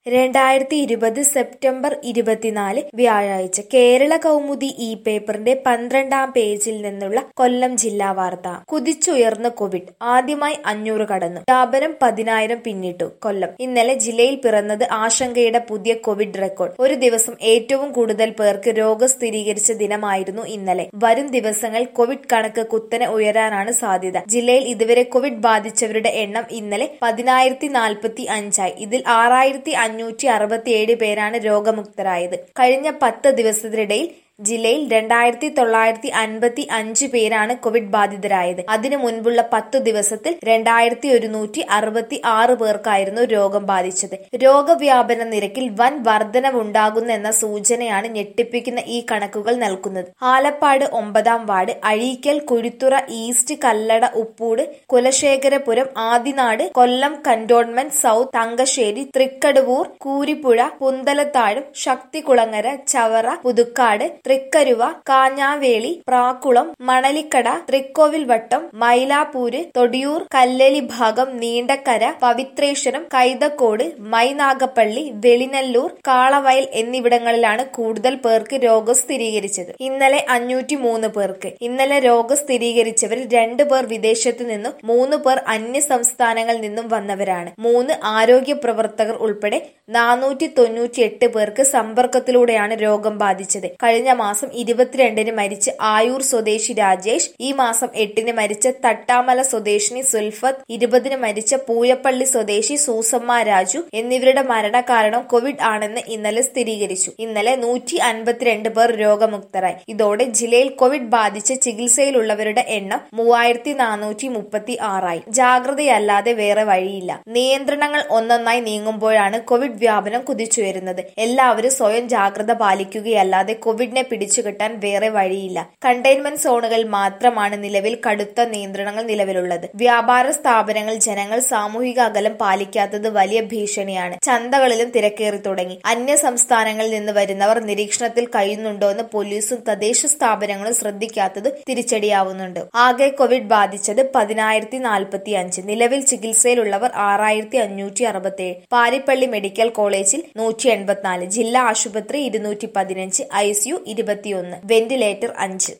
രണ്ടായിരത്തി ഇരുപത് സെപ്റ്റംബർ ഇരുപത്തിനാല് വ്യാഴാഴ്ച കേരള കൗമുദി ഈ പേപ്പറിന്റെ പന്ത്രണ്ടാം പേജിൽ നിന്നുള്ള കൊല്ലം ജില്ലാ വാർത്ത കുതിച്ചുയർന്ന കോവിഡ് ആദ്യമായി അഞ്ഞൂറ് കടന്നു വ്യാപനം പതിനായിരം പിന്നിട്ടു കൊല്ലം ഇന്നലെ ജില്ലയിൽ പിറന്നത് ആശങ്കയുടെ പുതിയ കോവിഡ് റെക്കോർഡ് ഒരു ദിവസം ഏറ്റവും കൂടുതൽ പേർക്ക് രോഗം സ്ഥിരീകരിച്ച ദിനമായിരുന്നു ഇന്നലെ വരും ദിവസങ്ങൾ കോവിഡ് കണക്ക് കുത്തനെ ഉയരാനാണ് സാധ്യത ജില്ലയിൽ ഇതുവരെ കോവിഡ് ബാധിച്ചവരുടെ എണ്ണം ഇന്നലെ പതിനായിരത്തി നാൽപ്പത്തി അഞ്ചായി ഇതിൽ ആറായിരത്തി അഞ്ഞൂറ്റി അറുപത്തിയേഴ് പേരാണ് രോഗമുക്തരായത് കഴിഞ്ഞ പത്ത് ദിവസത്തിനിടയിൽ ജില്ലയിൽ രണ്ടായിരത്തി തൊള്ളായിരത്തി അൻപത്തി അഞ്ച് പേരാണ് കോവിഡ് ബാധിതരായത് അതിനു മുൻപുള്ള പത്തു ദിവസത്തിൽ രണ്ടായിരത്തി ഒരുന്നൂറ്റി അറുപത്തി ആറ് പേർക്കായിരുന്നു രോഗം ബാധിച്ചത് രോഗവ്യാപന നിരക്കിൽ വൻ വർധനവുണ്ടാകുന്നെന്ന സൂചനയാണ് ഞെട്ടിപ്പിക്കുന്ന ഈ കണക്കുകൾ നൽകുന്നത് ആലപ്പാട് ഒമ്പതാം ward Azheekal Kuzhithura east Kallada Upputu Kulasekharapuram Adinad Kollam cantonment south Thankassery Thrikkadavoor Kooripuzha Punthalathazham Sakthikulangara Chavara Puthukkad Thrikkaruva Kanjavely Prakkulam Manalikada Thrikkovilvattam Mylapore Thodiyoor കല്ലലി ഭാഗം നീണ്ടക്കര പവിത്രേശ്വരം കൈതക്കോട് മൈനാഗപ്പള്ളി വെളിനല്ലൂർ കാളവയൽ എന്നിവിടങ്ങളിലാണ് കൂടുതൽ പേർക്ക് രോഗം സ്ഥിരീകരിച്ചത് ഇന്നലെ അഞ്ഞൂറ്റി മൂന്ന് പേർക്ക് ഇന്നലെ രോഗം സ്ഥിരീകരിച്ചവരിൽ രണ്ടു പേർ വിദേശത്തു നിന്നും മൂന്ന് പേർ അന്യ സംസ്ഥാനങ്ങളിൽ നിന്നും വന്നവരാണ് മൂന്ന് ആരോഗ്യ പ്രവർത്തകർ ഉൾപ്പെടെ നാനൂറ്റി തൊണ്ണൂറ്റി എട്ട് പേർക്ക് സമ്പർക്കത്തിലൂടെയാണ് രോഗം ബാധിച്ചത് കഴിഞ്ഞ മാസം ഇരുപത്തിരണ്ടിന് മരിച്ച ആയൂർ സ്വദേശി രാജേഷ് ഈ മാസം എട്ടിന് മരിച്ച തട്ടാമല സ്വദേശിനി സുൽഫത്ത് ഇരുപതിന് മരിച്ച പൂയപ്പള്ളി സ്വദേശി സൂസമ്മ രാജു എന്നിവരുടെ മരണകാരണം കോവിഡ് ആണെന്ന് ഇന്നലെ സ്ഥിരീകരിച്ചു ഇന്നലെ നൂറ്റി അൻപത്തിരണ്ട് പേർ രോഗമുക്തരായി ഇതോടെ ജില്ലയിൽ കോവിഡ് ബാധിച്ച് ചികിത്സയിലുള്ളവരുടെ എണ്ണം മൂവായിരത്തി നാനൂറ്റി മുപ്പത്തി ആറായി ജാഗ്രതയല്ലാതെ വേറെ വഴിയില്ല നിയന്ത്രണങ്ങൾ ഒന്നൊന്നായി നീങ്ങുമ്പോഴാണ് കോവിഡ് വ്യാപനം കുതിച്ചുയരുന്നത് എല്ലാവരും സ്വയം ജാഗ്രത പാലിക്കുകയല്ലാതെ കോവിഡിനെ പിടിച്ചുകെട്ടാൻ വേറെ വഴിയില്ല കണ്ടെയ്ൻമെന്റ് സോണുകളിൽ മാത്രമാണ് നിലവിൽ കടുത്ത നിയന്ത്രണങ്ങൾ നിലവിലുള്ളത് വ്യാപാര സ്ഥാപനങ്ങൾ ജനങ്ങൾ സാമൂഹിക അകലം പാലിക്കാത്തത് വലിയ ഭീഷണിയാണ് ചന്തകളിലും തിരക്കേറി തുടങ്ങി അന്യ സംസ്ഥാനങ്ങളിൽ നിന്ന് വരുന്നവർ നിരീക്ഷണത്തിൽ കഴിയുന്നുണ്ടോ എന്ന് പോലീസും തദ്ദേശ സ്ഥാപനങ്ങളും ശ്രദ്ധിക്കാത്തത് തിരിച്ചടിയാവുന്നുണ്ട് ആകെ കോവിഡ് ബാധിച്ചത് പതിനായിരത്തി നാൽപ്പത്തി അഞ്ച് നിലവിൽ ചികിത്സയിലുള്ളവർ ആറായിരത്തി അഞ്ഞൂറ്റി അറുപത്തിയേഴ് പാരിപ്പള്ളി മെഡിക്കൽ കോളേജിൽ നൂറ്റി എൺപത്തിനാല് ജില്ലാ ആശുപത്രി ഇരുന്നൂറ്റി പതിനഞ്ച് ഐസിയു ഇരുപത്തിയൊന്ന് വെന്റിലേറ്റർ അഞ്ച്